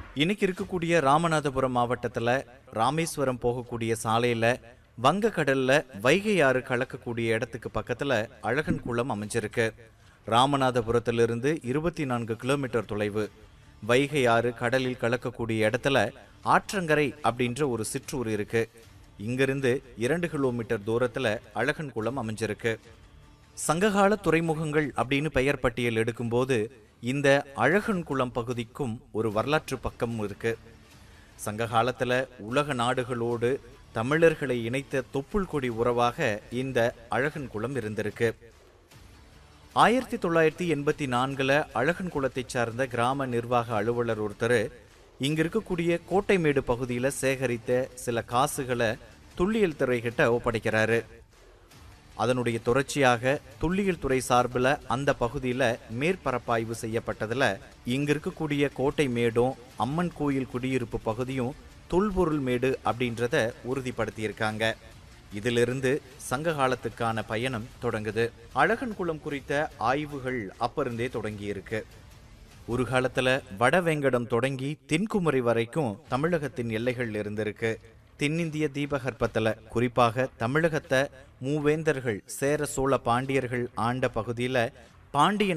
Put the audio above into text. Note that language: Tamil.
இன்னைக்கு இருக்கக்கூடிய ராமநாதபுரம் மாவட்டத்துல ராமேஸ்வரம் போகக்கூடிய சாலையில வங்கக்கடல்ல வைகை ஆறு கலக்கக்கூடிய இடத்துக்கு பக்கத்துல அழகன் குளம் அமைஞ்சிருக்கு ராமநாதபுரத்திலிருந்து இருபத்தி நான்கு கிலோமீட்டர் தொலைவு வைகை ஆறு கடலில் கலக்கக்கூடிய இடத்துல ஆற்றங்கரை அப்படின்ற ஒரு சிற்றூர் இருக்கு இங்கிருந்து இரண்டு கிலோமீட்டர் தூரத்துல அழகன் குளம் அமைஞ்சிருக்கு சங்ககால துறைமுகங்கள் அப்படின்னு பெயர் பட்டியல் எடுக்கும்போது இந்த அழகன் குளம் பகுதிக்கும் ஒரு வரலாற்று பக்கம் இருக்கு சங்க காலத்துல உலக நாடுகளோடு தமிழர்களை இணைத்த தொப்புள் கொடி உறவாக இந்த அழகன் குளம் இருந்திருக்கு ஆயிரத்தி தொள்ளாயிரத்தி எண்பத்தி நான்குல அழகன் குளத்தைச் சார்ந்த கிராம நிர்வாக அலுவலர் ஒருத்தர் இங்க இருக்கக்கூடிய கோட்டைமேடு பகுதியில சேகரித்த சில காசுகளை துல்லியல் துறை கிட்ட ஒப்படைக்கிறாரு அதனுடைய தொடர்ச்சியாக துல்லியல் துறை சார்பில் அந்த பகுதியில் மேற்பரப்பாய்வு செய்யப்பட்டதுல இங்க இருக்கக்கூடிய கோட்டை மேடும் அம்மன் கோயில் குடியிருப்பு பகுதியும் தொல்பொருள் மேடு அப்படின்றத உறுதிப்படுத்தியிருக்காங்க இதிலிருந்து சங்க காலத்துக்கான பயணம் தொடங்குது அழகன் குளம் குறித்த ஆய்வுகள் அப்பிருந்தே தொடங்கியிருக்கு ஒரு காலத்துல வடவேங்கடம் தொடங்கி தென்குமரி வரைக்கும் தமிழகத்தின் எல்லைகள் இருந்திருக்கு தென்னிந்திய தீபகற்பத்துல குறிப்பாக தமிழகத்தை மூவேந்தர்கள் சேர சோழ பாண்டியர்கள் ஆண்ட பகுதியில பாண்டிய